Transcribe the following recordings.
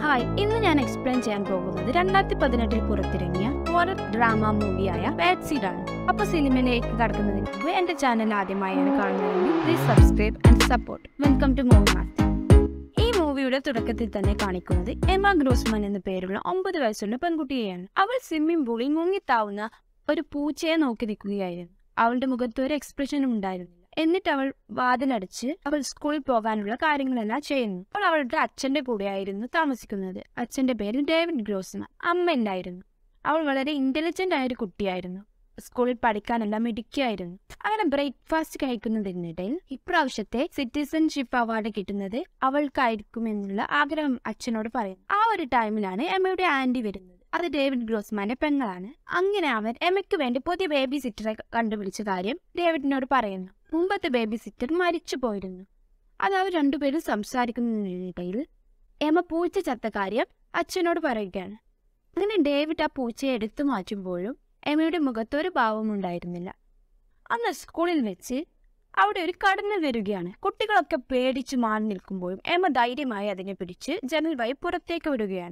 hi ഇന്ന് ഞാൻ explain ചെയ്യാൻ പോകുന്നത് രണ്ടായിരത്തി പതിനെട്ടിൽ പുറത്തിറങ്ങിയ ഹോറർ ഡ്രാമ മൂവിയായ ബാഡ് സീഡ് ആണ് അപ്പൊ സിനിമയിലേക്ക് കടക്കുന്നതിന് മുമ്പ് എന്റെ ചാനൽ ആദ്യമായാണ് കാണുന്നതെങ്കിൽ please subscribe and support welcome to movie master ഈ മൂവിയുടെ തുടക്കത്തിൽ തന്നെ കാണിക്കുന്നത് എമ ഗ്രോസ്മൻ എന്ന പേരുള്ള ഒമ്പത് വയസ്സുള്ള പെൺകുട്ടിയെയാണ് അവൾ സ്വിമ്മിംഗ് പൂളിൽ മുങ്ങിത്താവുന്ന ഒരു പൂച്ചയെ നോക്കി നിൽക്കുകയായിരുന്നു അവളുടെ മുഖത്ത് ഒരു എക്സ്പ്രഷനും ഉണ്ടായിരുന്നില്ല എന്നിട്ട് അവൾ വാതിലടച്ച് അവൾ സ്കൂളിൽ പോകാനുള്ള കാര്യങ്ങളെല്ലാം ചെയ്യുന്നു അവൾ അവളുടെ അച്ഛന്റെ കൂടെയായിരുന്നു താമസിക്കുന്നത് അച്ഛന്റെ പേര് ഡേവിഡ് ഗ്രോസ്മൻ അമ്മ ഉണ്ടായിരുന്നു അവൾ വളരെ ഇന്റലിജന്റ് ആയ ഒരു കുട്ടിയായിരുന്നു സ്കൂളിൽ പഠിക്കാനെല്ലാം മിടുക്കിയായിരുന്നു അങ്ങനെ ബ്രേക്ക്ഫാസ്റ്റ് കഴിക്കുന്നതിനിടയിൽ ഇപ്രാവശ്യത്തെ സിറ്റിസൺഷിപ്പ് അവാർഡ് കിട്ടുന്നത് അവൾക്കായിരിക്കുമെന്നുള്ള ആഗ്രഹം അച്ഛനോട് പറയുന്നു ആ ഒരു ടൈമിലാണ് എമ്മയുടെ ആന്റി വരുന്നത് അത് ഡേവിഡ് ഗ്രോസ്മാന്റെ പെങ്ങളാണ് അങ്ങനെ അവൻ എമ്മയ്ക്ക് വേണ്ടി പുതിയ ബേബി സിറ്ററെ കണ്ടുപിടിച്ച കാര്യം ഡേവിഡിനോട് പറയുന്നു മുമ്പത്തെ ബേബി സിറ്റർ മരിച്ചു പോയിരുന്നു അത് അവർ രണ്ടുപേരും സംസാരിക്കുന്നതിനിടയിൽ എമ്മ പൂച്ച ചത്ത കാര്യം അച്ഛനോട് പറയുകയാണ് അങ്ങനെ ഡേവിഡ് ആ പൂച്ചയെ എടുത്തു മാറ്റുമ്പോഴും എമ്മയുടെ മുഖത്ത് ഒരു ഭാവം ഉണ്ടായിരുന്നില്ല അന്ന് സ്കൂളിൽ വെച്ച് അവിടെ ഒരു കടന്നു വരികയാണ് കുട്ടികളൊക്കെ പേടിച്ചു മാറി നിൽക്കുമ്പോഴും എമ്മ ധൈര്യമായി അതിനെ പിടിച്ച് ജനൽ വഴി പുറത്തേക്ക് വിടുകയാണ്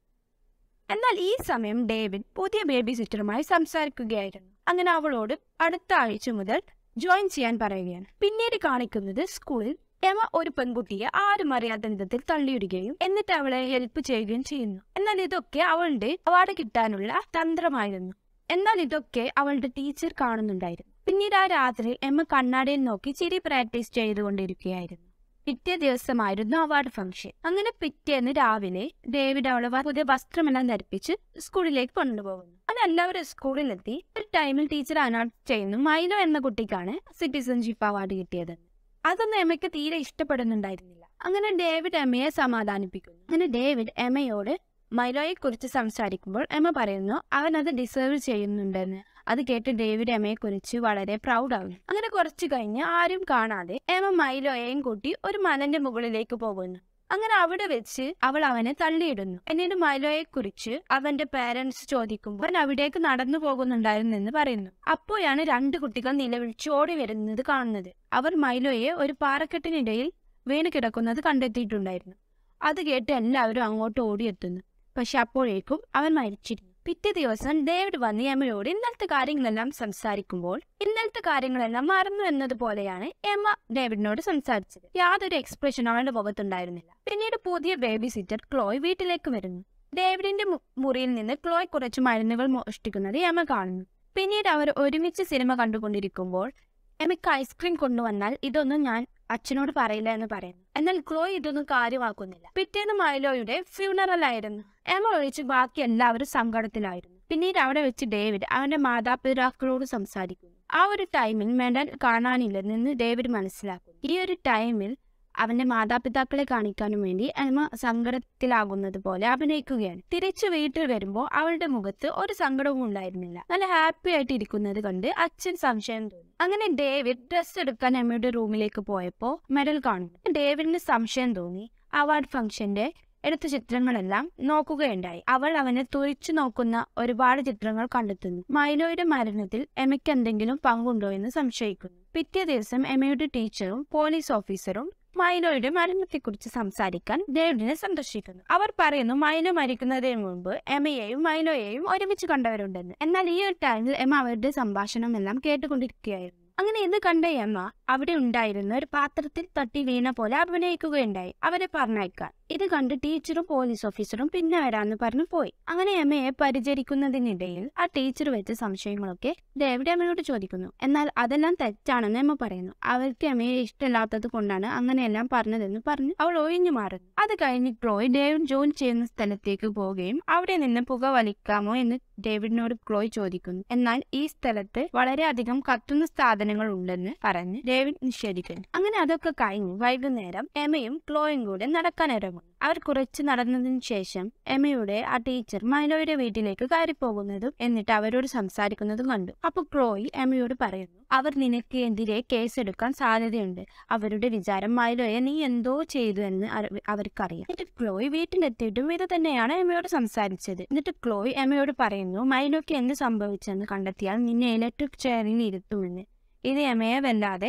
എന്നാൽ ഈ സമയം ഡേവിഡ് പുതിയ ബേബി സിറ്ററുമായി സംസാരിക്കുകയായിരുന്നു അങ്ങനെ അവളോട് അടുത്ത ആഴ്ച മുതൽ ജോയിൻ ചെയ്യാൻ പറയുകയാണ് പിന്നീട് കാണിക്കുന്നത് സ്കൂളിൽ എമ ഒരു പെൺകുട്ടിയെ ആരും അറിയാത്ത വിധത്തിൽ തള്ളിയിടുകയും എന്നിട്ട് അവളെ ഹെൽപ്പ് ചെയ്യുകയും ചെയ്യുന്നു എന്നാൽ ഇതൊക്കെ അവളുടെ അവാർഡ് കിട്ടാനുള്ള തന്ത്രമായിരുന്നു എന്നാൽ ഇതൊക്കെ അവളുടെ ടീച്ചർ കാണുന്നുണ്ടായിരുന്നു പിന്നീട് ആ രാത്രി എമ്മ കണ്ണാടിയിൽ നോക്കി ചിരി പ്രാക്ടീസ് ചെയ്തുകൊണ്ടിരിക്കുകയായിരുന്നു പിറ്റേ ദിവസമായിരുന്നു അവാർഡ് ഫംഗ്ഷൻ അങ്ങനെ പിറ്റേന്ന് രാവിലെ ഡേവിഡ് അവളെ വ- പുതിയ വസ്ത്രമെല്ലാം ധരിപ്പിച്ച് സ്കൂളിലേക്ക് കൊണ്ടുപോകുന്നു അങ്ങനെ എല്ലാവരും സ്കൂളിലെത്തി ഒരു ടൈമിൽ ടീച്ചർ അനൗൺസ് ചെയ്യുന്നു മൈലോ എന്ന കുട്ടിക്കാണ് സിറ്റിസൺഷിപ്പ് അവാർഡ് കിട്ടിയത് അതൊന്നും എമ്മയ്ക്ക് തീരെ ഇഷ്ടപ്പെടുന്നുണ്ടായിരുന്നില്ല അങ്ങനെ ഡേവിഡ് എമ്മയെ സമാധാനിപ്പിക്കുന്നു അങ്ങനെ ഡേവിഡ് എമ്മയോട് മൈലോയെ കുറിച്ച് സംസാരിക്കുമ്പോൾ എമ്മ പറയുന്നു അവൻ അത് ഡിസേർവ് ചെയ്യുന്നുണ്ടെന്ന് അത് കേട്ട് ഡേവിഡ് എമ്മയെ കുറിച്ച് വളരെ പ്രൗഡ് ആവുന്നു അങ്ങനെ കുറച്ചു കഴിഞ്ഞ് ആരും കാണാതെ എമ്മ മൈലോയെയും കൂട്ടി ഒരു മലന്റെ മുകളിലേക്ക് പോകുന്നു അങ്ങനെ അവിടെ വെച്ച് അവൾ അവനെ തള്ളിയിടുന്നു എന്നിട്ട് മൈലോയെ കുറിച്ച് അവന്റെ പേരൻസ് ചോദിക്കുമ്പോൾ അവൻ അവിടേക്ക് നടന്നു പോകുന്നുണ്ടായിരുന്നെന്ന് പറയുന്നു അപ്പോഴാണ് രണ്ട് കുട്ടികൾ നിലവിളിച്ച് ഓടി വരുന്നത് കാണുന്നത് അവർ മൈലോയെ ഒരു പാറക്കെട്ടിനിടയിൽ വീണ് കിടക്കുന്നത് കണ്ടെത്തിയിട്ടുണ്ടായിരുന്നു അത് കേട്ട് എല്ലാവരും അങ്ങോട്ട് ഓടിയെത്തുന്നു പക്ഷെ അപ്പോഴേക്കും അവൻ മരിച്ചിരുന്നു പിറ്റേ ദിവസം ഡേവിഡ് വന്ന് എമ്മയോട് ഇന്നലത്തെ കാര്യങ്ങളെല്ലാം സംസാരിക്കുമ്പോൾ ഇന്നലത്തെ കാര്യങ്ങളെല്ലാം മറന്നു എന്നതുപോലെയാണ് എമ്മ ഡേവിഡിനോട് സംസാരിച്ചത് യാതൊരു എക്സ്പ്രഷൻ അവളുടെ മുഖത്തുണ്ടായിരുന്നില്ല പിന്നീട് പുതിയ ബേബി സിറ്റർ ക്ലോയ് വീട്ടിലേക്ക് വരുന്നു ഡേവിഡിന്റെ മു- മുറിയിൽ നിന്ന് ക്ലോയ് കുറച്ച് മരുന്നുകൾ മോഷ്ടിക്കുന്നത് എമ്മ കാണുന്നു പിന്നീട് അവർ ഒരുമിച്ച് സിനിമ കണ്ടുകൊണ്ടിരിക്കുമ്പോൾ എമ്മയ്ക്ക് ഐസ്ക്രീം കൊണ്ടുവന്നാൽ ഇതൊന്നും ഞാൻ അച്ഛനോട് പറയില്ല എന്ന് പറയുന്നു എന്നാൽ ക്ലോയ് ഇതൊന്നും കാര്യമാക്കുന്നില്ല പിറ്റേന്ന് മൈലോയുടെ ഫ്യൂണറൽ ആയിരുന്നു എമ്മ ഒഴിച്ച് ബാക്കി എല്ലാവരും സങ്കടത്തിലായിരുന്നു പിന്നീട് അവിടെ വെച്ച് ഡേവിഡ് അവന്റെ മാതാപിതാക്കളോട് സംസാരിക്കുന്നു ആ ഒരു ടൈമിൽ മെഡൽ കാണാനില്ലെന്ന് ഡേവിഡ് മനസ്സിലാക്കുന്നു ഈ ഒരു ടൈമിൽ അവന്റെ മാതാപിതാക്കളെ കാണിക്കാനും വേണ്ടി എമ്മ സങ്കടത്തിലാകുന്നത് പോലെ അഭിനയിക്കുകയാണ് തിരിച്ചു വീട്ടിൽ വരുമ്പോൾ അവളുടെ മുഖത്ത് ഒരു സങ്കടവും ഉണ്ടായിരുന്നില്ല നല്ല ഹാപ്പി ആയിട്ട് ഇരിക്കുന്നത് കണ്ട് അച്ഛൻ സംശയം തോന്നി അങ്ങനെ ഡേവിഡ് ഡ്രസ് എടുക്കാൻ എമ്മയുടെ റൂമിലേക്ക് പോയപ്പോ മെഡൽ കാണുന്നു ഡേവിഡിന് സംശയം തോന്നി അവാർഡ് ഫംഗ്ഷന്റെ എടുത്ത ചിത്രങ്ങളെല്ലാം നോക്കുകയുണ്ടായി അവൾ അവനെ തുറിച്ചു നോക്കുന്ന ഒരുപാട് ചിത്രങ്ങൾ കണ്ടെത്തുന്നു മൈലോയുടെ മരണത്തിൽ എമയ്ക്ക് എന്തെങ്കിലും പങ്കുണ്ടോ എന്ന് സംശയിക്കുന്നു പിറ്റേ ദിവസം എമയുടെ ടീച്ചറും പോലീസ് ഓഫീസറും മൈലോയുടെ മരണത്തെക്കുറിച്ച് സംസാരിക്കാൻ ഡേവിഡിനെ സന്ദർശിക്കുന്നു അവർ പറയുന്നു മൈലോ മരിക്കുന്നതിന് മുമ്പ് എമയെയും മൈലോയെയും ഒരുമിച്ച് കണ്ടവരുണ്ടെന്ന് എന്നാൽ ഈ ഒരു ടൈമിൽ എമ അവരുടെ സംഭാഷണം എല്ലാം കേട്ടുകൊണ്ടിരിക്കുകയായിരുന്നു അങ്ങനെ ഇത് കണ്ട എമ്മ അവിടെ ഉണ്ടായിരുന്ന ഒരു പാത്രത്തിൽ തട്ടി വീണ പോലെ അഭിനയിക്കുകയുണ്ടായി അവരെ പറഞ്ഞയക്കാൻ ഇത് കണ്ട് ടീച്ചറും പോലീസ് ഓഫീസറും പിന്നെ വരാന്ന് പറഞ്ഞു പോയി അങ്ങനെ എമ്മയെ പരിചരിക്കുന്നതിനിടയിൽ ആ ടീച്ചർ വെച്ച സംശയങ്ങളൊക്കെ ഡേവിഡ് എമ്മയോട് ചോദിക്കുന്നു എന്നാൽ അതെല്ലാം തെറ്റാണെന്ന് എമ്മ പറയുന്നു അവർക്ക് എമ്മയെ ഇഷ്ടമില്ലാത്തത് കൊണ്ടാണ് അങ്ങനെയെല്ലാം പറഞ്ഞതെന്ന് പറഞ്ഞ് അവൾ ഒഴിഞ്ഞു മാറുന്നു അത് കഴിഞ്ഞ് ക്ലോയ് ഡേവിഡ് ജോലി ചെയ്യുന്ന സ്ഥലത്തേക്ക് പോവുകയും അവിടെ നിന്ന് പുക വലിക്കാമോ എന്ന് ഡേവിഡിനോട് ക്ലോയ് ചോദിക്കുന്നു എന്നാൽ ഈ സ്ഥലത്ത് വളരെയധികം കത്തുന്ന സാധനങ്ങൾ ഉണ്ടെന്ന് പറഞ്ഞ് ഡേവിഡ് നിഷേധിക്കുന്നു അങ്ങനെ അതൊക്കെ കഴിഞ്ഞ് വൈകുന്നേരം എമയും ക്ലോയും കൂടെ നടക്കാനിറങ്ങുന്നു അവർ കുറച്ച് നടന്നതിന് ശേഷം എമയുടെ ആ ടീച്ചർ മൈലോയുടെ വീട്ടിലേക്ക് കയറി പോകുന്നതും എന്നിട്ട് അവരോട് സംസാരിക്കുന്നതും കണ്ടു അപ്പൊ ക്ലോയി എമയോട് പറയുന്നു അവർ നിനക്ക് എതിരെ കേസെടുക്കാൻ സാധ്യതയുണ്ട് അവരുടെ വിചാരം മൈലോയെ നീ എന്തോ ചെയ്തു എന്ന് അറി- അവർക്കറിയാം എന്നിട്ട് ക്ലോയ് വീട്ടിലെത്തിയിട്ടും ഇത് തന്നെയാണ് എമയോട് സംസാരിച്ചത് എന്നിട്ട് ക്ലോയ് എമയോട് പറയുന്നു മൈലോയ്ക്ക് എന്ത് സംഭവിച്ചെന്ന് കണ്ടെത്തിയാൽ നിന്നെ ഇലക്ട്രിക് ചെയറിൽ ഇരുത്തുമെന്ന് ഇത് എമയെ വല്ലാതെ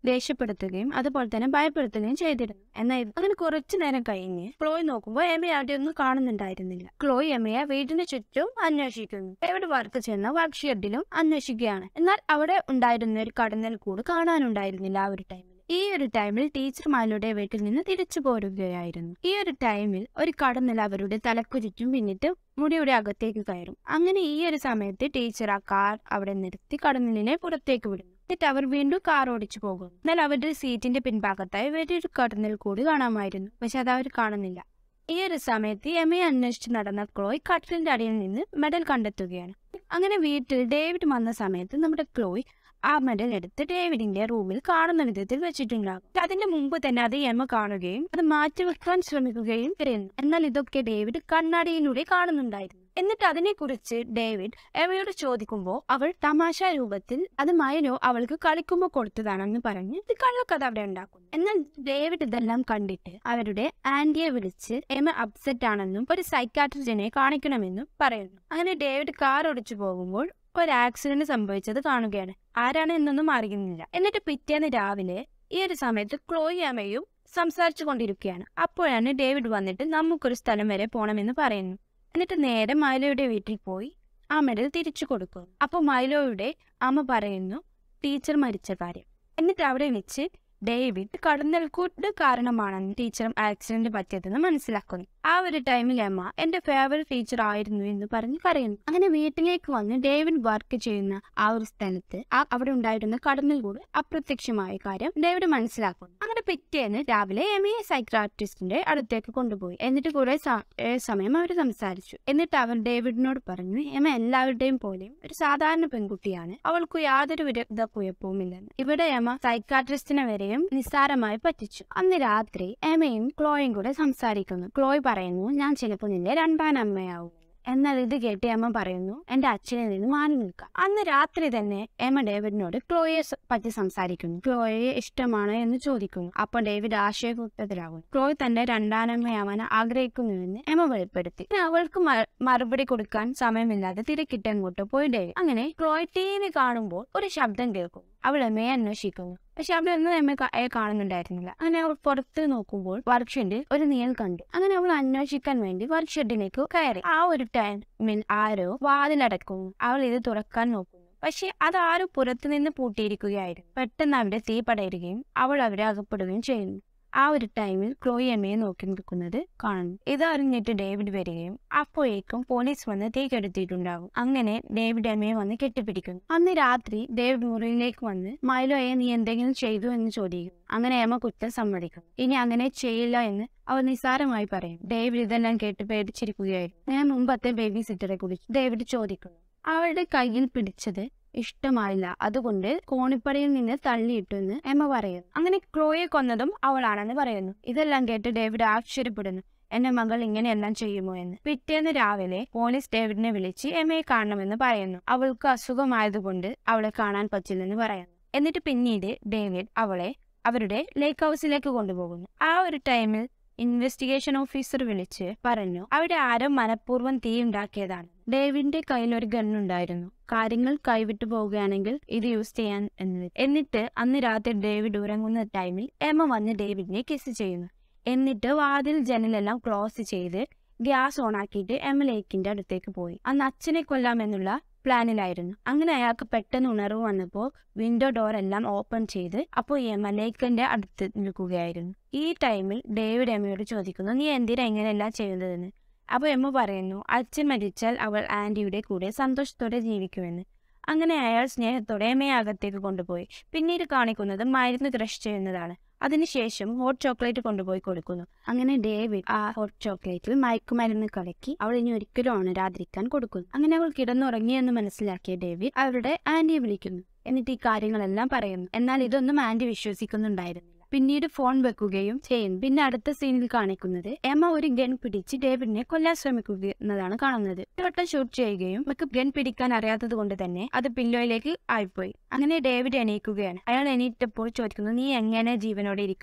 ദേഷ്യപ്പെടുത്തുകയും അതുപോലെ തന്നെ ഭയപ്പെടുത്തുകയും ചെയ്തിരുന്നു എന്നാൽ ഇത് അങ്ങനെ കുറച്ചു നേരം കഴിഞ്ഞ് ക്ലോയ് നോക്കുമ്പോൾ എമയെ അവിടെ ഒന്നും കാണുന്നുണ്ടായിരുന്നില്ല ക്ലോയ് എമയെ വീടിന് ചുറ്റും അന്വേഷിക്കുന്നു എവിടെ വർക്ക് ചെന്ന വർക്ക് ഷെഡിലും അന്വേഷിക്കുകയാണ് എന്നാൽ അവിടെ ഉണ്ടായിരുന്ന ഒരു കടന്നൽ കൂട് കാണാനുണ്ടായിരുന്നില്ല ആ ഒരു ടൈമിൽ ഈ ഒരു ടൈമിൽ ടീച്ചർ മാലുടെ വീട്ടിൽ നിന്ന് തിരിച്ചു പോരുകയായിരുന്നു ഈ ഒരു ടൈമിൽ ഒരു കടന്നൽ അവരുടെ തലക്കു ചുറ്റും പിന്നിട്ട് മുടിയുടെ അകത്തേക്ക് കയറും അങ്ങനെ ഈ ഒരു സമയത്ത് ടീച്ചർ ആ കാർ അവിടെ നിർത്തി കടന്നലിനെ പുറത്തേക്ക് വിടുന്നു എന്നിട്ട് അവർ വീണ്ടും കാർ ഓടിച്ചു പോകുന്നു എന്നാൽ അവരുടെ സീറ്റിന്റെ പിൻഭാഗത്തായി വലിയൊരു കടന്നൽ കൂടി കാണാമായിരുന്നു പക്ഷെ അത് അവർ കാണുന്നില്ല ഈ ഒരു സമയത്ത് എമയെ അന്വേഷിച്ച് നടന്ന ക്ലോയ് കട്ടിലിന്റെ അടിയിൽ നിന്ന് മെഡൽ കണ്ടെത്തുകയാണ് അങ്ങനെ വീട്ടിൽ ഡേവിഡ് വന്ന സമയത്ത് നമ്മുടെ ക്ലോയ് ആ മെഡൽ എടുത്ത് ഡേവിഡിന്റെ റൂമിൽ കാണുന്ന വിധത്തിൽ വെച്ചിട്ടുണ്ടാകും അതിന്റെ മുമ്പ് തന്നെ അത് എമ കാണുകയും അത് മാറ്റിവെക്കാൻ ശ്രമിക്കുകയും ചെയ്യുന്നു എന്നാൽ ഇതൊക്കെ ഡേവിഡ് കണ്ണാടിയിലൂടെ കാണുന്നുണ്ടായിരുന്നു എന്നിട്ട് അതിനെക്കുറിച്ച് ഡേവിഡ് എമയോട് ചോദിക്കുമ്പോൾ അവൾ തമാശ രൂപത്തിൽ അത് മയനോ അവൾക്ക് കളിക്കുമ്പോൾ കൊടുത്തതാണെന്ന് പറഞ്ഞ് ഇത് കള്ളക്കഥ അവിടെ ഉണ്ടാക്കുന്നു എന്നാൽ ഡേവിഡ് ഇതെല്ലാം കണ്ടിട്ട് അവരുടെ ആന്റിയെ വിളിച്ച് എമ അപ്സെറ്റ് ആണെന്നും ഒരു സൈക്കാട്രിസ്റ്റിനെ കാണിക്കണമെന്നും പറയുന്നു അങ്ങനെ ഡേവിഡ് കാർ ഓടിച്ചു പോകുമ്പോൾ ഒരു ആക്സിഡന്റ് സംഭവിച്ചത് കാണുകയാണ് ആരാണ് എന്നൊന്നും അറിയുന്നില്ല എന്നിട്ട് പിറ്റേന്ന് രാവിലെ ഈ ഒരു സമയത്ത് ക്ലോയി അമ്മയും സംസാരിച്ചു കൊണ്ടിരിക്കുകയാണ് അപ്പോഴാണ് ഡേവിഡ് വന്നിട്ട് നമുക്കൊരു സ്ഥലം വരെ പോണമെന്ന് പറയുന്നു എന്നിട്ട് നേരെ മൈലോയുടെ വീട്ടിൽ പോയി ആ മെഡൽ തിരിച്ചു കൊടുക്കുന്നു അപ്പോൾ മൈലോയുടെ അമ്മ പറയുന്നു ടീച്ചർ മരിച്ച കാര്യം എന്നിട്ട് അവിടെ വെച്ച് ഡേവിഡ് കടന്നൽക്കൂട്ട് കാരണമാണെന്ന് ടീച്ചറും ആക്സിഡന്റ് പറ്റിയതെന്ന് മനസ്സിലാക്കുന്നു ആ ഒരു ടൈമിൽ അമ്മ എന്റെ ഫേവറേറ്റ് ടീച്ചർ ആയിരുന്നു എന്ന് പറഞ്ഞ് കരയുന്നു അങ്ങനെ വീട്ടിലേക്ക് വന്ന് ഡേവിഡ് വർക്ക് ചെയ്യുന്ന ആ ഒരു സ്ഥലത്ത് ആ അവിടെ ഉണ്ടായിരുന്ന കടന്നൽ കൂട് അപ്രത്യക്ഷമായ കാര്യം ഡേവിഡ് മനസ്സിലാക്കുന്നു അങ്ങനെ പിറ്റേന്ന് രാവിലെ എമയെ സൈക്രാട്രിസ്റ്റിന്റെ അടുത്തേക്ക് കൊണ്ടുപോയി എന്നിട്ട് കുറെ സ- ഏ സമയം അവർ സംസാരിച്ചു എന്നിട്ട് അവൻ ഡേവിഡിനോട് പറഞ്ഞു എമ എല്ലാവരുടെയും പോലെയും ഒരു സാധാരണ പെൺകുട്ടിയാണ് അവൾക്ക് യാതൊരു വിരുദ്ധ കുഴപ്പവുമില്ലെന്ന് ഇവിടെ എമ സൈക്കാട്രിസ്റ്റിനെ വരെയും നിസ്സാരമായി പറ്റിച്ചു അന്ന് രാത്രി എമയും ക്ലോയും കൂടെ സംസാരിക്കുന്നു ക്ലോയ് പറയുന്നു ഞാൻ ചിലപ്പോൾ നിന്റെ രണ്ടാം അമ്മയാവും എന്നാൽ ഇത് കേട്ട് എമ്മ പറയുന്നു എന്റെ അച്ഛനിൽ നിന്ന് മാറി നിൽക്കാം അന്ന് രാത്രി തന്നെ എമ്മ ഡേവിഡിനോട് ക്ലോയെ സ- പറ്റി സംസാരിക്കുന്നു ക്ലോയെ ഇഷ്ടമാണോ എന്ന് ചോദിക്കുന്നു അപ്പോൾ ഡേവിഡ് ആശയക്കുത്തത്തിലാകുന്നു ക്ലോയ് തന്റെ രണ്ടാനമ്മയാവാൻ ആഗ്രഹിക്കുന്നുവെന്ന് എമ്മ വെളിപ്പെടുത്തി പിന്നെ അവൾക്ക് മ- മറുപടി കൊടുക്കാൻ സമയമില്ലാതെ തിരക്കിട്ട് അങ്ങോട്ട് പോയി ഡേവിഡ് അങ്ങനെ ക്ലോയ് ടി വി കാണുമ്പോൾ ഒരു ശബ്ദം കേൾക്കും അവൾ എമ്മയെ അന്വേഷിക്കുന്നു പക്ഷെ അവിടെ ഒന്നും എമ്മ കാണുന്നുണ്ടായിരുന്നില്ല അങ്ങനെ അവൾ പുറത്ത് നോക്കുമ്പോൾ വർക്ക്ഷെഡിൽ ഒരു നീൽ കണ്ടു അങ്ങനെ അവൾ അന്വേഷിക്കാൻ വേണ്ടി വർക്ക്ഷെഡിലേക്ക് കയറി ആ ഒരു ടൈമിൽ ആരോ വാതിലടക്കുന്നു അവൾ ഇത് തുറക്കാൻ നോക്കുന്നു പക്ഷെ അത് ആരും പുറത്തുനിന്ന് പൂട്ടിയിരിക്കുകയായിരുന്നു പെട്ടെന്ന് അവിടെ തീ പടരുകയും അവൾ അവിടെ അകപ്പെടുകയും ചെയ്യുന്നു ആ ഒരു ടൈമിൽ ക്ലോയി എമ്മയെ നോക്കി നിൽക്കുന്നത് കാണുന്നു ഇത് അറിഞ്ഞിട്ട് ഡേവിഡ് വരികയും അപ്പോഴേക്കും പോലീസ് വന്ന് തീ കെടുത്തിയിട്ടുണ്ടാകും അങ്ങനെ ഡേവിഡ് എമ്മയെ വന്ന് കെട്ടിപ്പിടിക്കുന്നു അന്ന് രാത്രി ഡേവിഡ് മുറിയിലേക്ക് വന്ന് മൈലോയെ നീ എന്തെങ്കിലും ചെയ്തു എന്ന് ചോദിക്കുന്നു അങ്ങനെ എമ്മ കുറ്റം സമ്മതിക്കുന്നു ഇനി അങ്ങനെ ചെയ്യില്ല എന്ന് അവർ നിസ്സാരമായി പറയും ഡേവിഡ് ഇതെല്ലാം കേട്ട് പേടിച്ചിരിക്കുകയായിരുന്നു ഞാൻ മുമ്പത്തെ ബേബി സിറ്ററെ കുറിച്ച് ഡേവിഡ് ചോദിക്കുന്നു അവളുടെ കയ്യിൽ പിടിച്ചത് ഇഷ്ടമായില്ല അതുകൊണ്ട് കോണിപ്പടിയിൽ നിന്ന് തള്ളിയിട്ടു എന്ന് എമ്മ പറയുന്നു അങ്ങനെ ക്ലോയെ കൊന്നതും അവളാണെന്ന് പറയുന്നു ഇതെല്ലാം കേട്ട് ഡേവിഡ് ആശ്ചര്യപ്പെടുന്നു എന്റെ മകൾ ഇങ്ങനെയെല്ലാം ചെയ്യുമോ എന്ന് പിറ്റേന്ന് രാവിലെ പോലീസ് ഡേവിഡിനെ വിളിച്ച് എമ്മയെ കാണണമെന്ന് പറയുന്നു അവൾക്ക് അസുഖമായതുകൊണ്ട് അവളെ കാണാൻ പറ്റില്ലെന്ന് പറയുന്നു എന്നിട്ട് പിന്നീട് ഡേവിഡ് അവളെ അവരുടെ ലേക്ക് ഹൗസിലേക്ക് കൊണ്ടുപോകുന്നു ആ ഒരു ടൈമിൽ ഇൻവെസ്റ്റിഗേഷൻ ഓഫീസർ വിളിച്ച് പറഞ്ഞു അവിടെ ആരോ മനഃപൂർവ്വം തീ ഉണ്ടാക്കിയതാണ് ഡേവിഡിന്റെ കയ്യിൽ ഒരു ഗണ്ണുണ്ടായിരുന്നു കാര്യങ്ങൾ കൈവിട്ടു പോവുകയാണെങ്കിൽ ഇത് യൂസ് ചെയ്യാൻ എന്ന് എന്നിട്ട് അന്ന് രാത്രി ഡേവിഡ് ഉറങ്ങുന്ന ടൈമിൽ എമ്മ വന്ന് ഡേവിഡിനെ കിസ് ചെയ്യുന്നു എന്നിട്ട് വാതിൽ ജനലെല്ലാം ക്ലോസ് ചെയ്ത് ഗ്യാസ് ഓണാക്കിയിട്ട് എം ലേക്കിന്റെ അടുത്തേക്ക് പോയി അന്ന് അച്ഛനെ കൊല്ലാമെന്നുള്ള പ്ലാനിലായിരുന്നു അങ്ങനെ അയാൾക്ക് പെട്ടെന്ന് ഉണർവ് വന്നപ്പോൾ വിൻഡോ ഡോർ എല്ലാം ഓപ്പൺ ചെയ്ത് അപ്പോൾ എമ്മ ലേക്കിന്റെ അടുത്ത് നിൽക്കുകയായിരുന്നു ഈ ടൈമിൽ ഡേവിഡ് എമ്മയോട് ചോദിക്കുന്നു നീ എന്തിനാ ഇങ്ങനെയെല്ലാം ചെയ്യുന്നതെന്ന് അപ്പോൾ എമ്മ പറയുന്നു അച്ഛൻ മരിച്ചാൽ അവൾ ആന്റിയുടെ കൂടെ സന്തോഷത്തോടെ ജീവിക്കുമെന്ന് അങ്ങനെ അയാൾ സ്നേഹത്തോടെ എമ്മയെ അകത്തേക്ക് കൊണ്ടുപോയി പിന്നീട് കാണിക്കുന്നത് മരുന്ന് ക്രഷ് ചെയ്യുന്നതാണ് അതിനുശേഷം ഹോട്ട് ചോക്ലേറ്റ് കൊണ്ടുപോയി കൊടുക്കുന്നു അങ്ങനെ ഡേവിഡ് ആ ഹോട്ട് ചോക്ലേറ്റിൽ മയക്കുമരുന്ന് കലക്കി അവൾ ഇനി ഒരിക്കലും ഉണരാതിരിക്കാൻ കൊടുക്കുന്നു അങ്ങനെ അവൾ കിടന്നുറങ്ങിയെന്ന് മനസ്സിലാക്കിയ ഡേവിഡ് അവരുടെ ആന്റിയെ വിളിക്കുന്നു എന്നിട്ട് ഈ കാര്യങ്ങളെല്ലാം പറയുന്നു എന്നാൽ ഇതൊന്നും ആന്റി വിശ്വസിക്കുന്നുണ്ടായിരുന്നില്ല പിന്നീട് ഫോൺ വെക്കുകയും ചെയ്യുന്നു പിന്നെ അടുത്ത സീനിൽ കാണിക്കുന്നത് എമ്മ ഒരു ഗൺ പിടിച്ച് ഡേവിഡിനെ കൊല്ലാൻ ശ്രമിക്കുന്നതാണ് കാണുന്നത് വട്ടം ഷൂട്ട് ചെയ്യുകയും നമുക്ക് ഗൺ പിടിക്കാൻ അറിയാത്തത് കൊണ്ട് തന്നെ അത് പില്ലോയിലേക്ക് ആയിപ്പോയി അങ്ങനെ ഡേവിഡ് എണീക്കുകയാണ് അയാൾ എണീറ്റപ്പോൾ ചോദിക്കുന്നു നീ എങ്ങനെ ജീവനോടെ ഇരിക്കുന്നു എന്ന്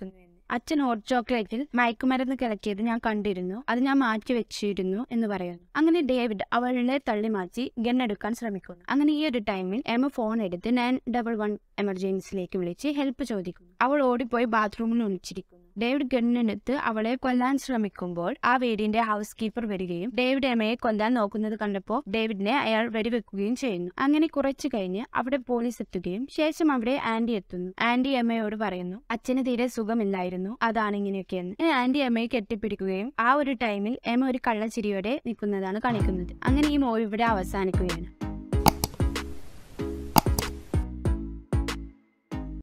അച്ഛൻ ഹോട്ട് ചോക്ലേറ്റിൽ മയക്കുമരുന്ന് കിളക്കിയത് ഞാൻ കണ്ടിരുന്നു അത് ഞാൻ മാറ്റി വെച്ചിരുന്നു എന്ന് പറയുന്നു അങ്ങനെ ഡേവിഡ് അവളെ തള്ളി മാറ്റി ഗൺ എടുക്കാൻ ശ്രമിക്കുന്നു അങ്ങനെ ഈ ഒരു ടൈമിൽ എമ ഫോൺ എടുത്ത് നയൻ ഡബിൾ വൺ എമർജൻസിയിലേക്ക് വിളിച്ച് ഹെൽപ്പ് ചോദിക്കുന്നു അവൾ ഓടിപ്പോയി ബാത്റൂമിൽ ഒളിച്ചിരിക്കുന്നു ഡേവിഡ് ഗണ്ണെടുത്ത് അവളെ കൊല്ലാൻ ശ്രമിക്കുമ്പോൾ ആ വീടിന്റെ ഹൗസ് കീപ്പർ വരികയും ഡേവിഡ് എമയെ കൊല്ലാൻ നോക്കുന്നത് കണ്ടപ്പോൾ ഡേവിഡിനെ അയാൾ വെടിവെക്കുകയും ചെയ്യുന്നു അങ്ങനെ കുറച്ചു കഴിഞ്ഞ് അവിടെ പോലീസ് എത്തുകയും ശേഷം അവിടെ ആന്റി എത്തുന്നു ആന്റി എമ്മയോട് പറയുന്നു അച്ഛന് തീരെ സുഖമില്ലായിരുന്നു അതാണ് ഇങ്ങനെയൊക്കെയെന്ന് ഇനി ആന്റി എമ്മയെ കെട്ടിപ്പിടിക്കുകയും ആ ഒരു ടൈമിൽ എമ്മ ഒരു കള്ളച്ചിരിയോടെ നിൽക്കുന്നതാണ് കാണിക്കുന്നത് അങ്ങനെ ഈ മൂവി ഇവിടെ അവസാനിക്കുകയാണ്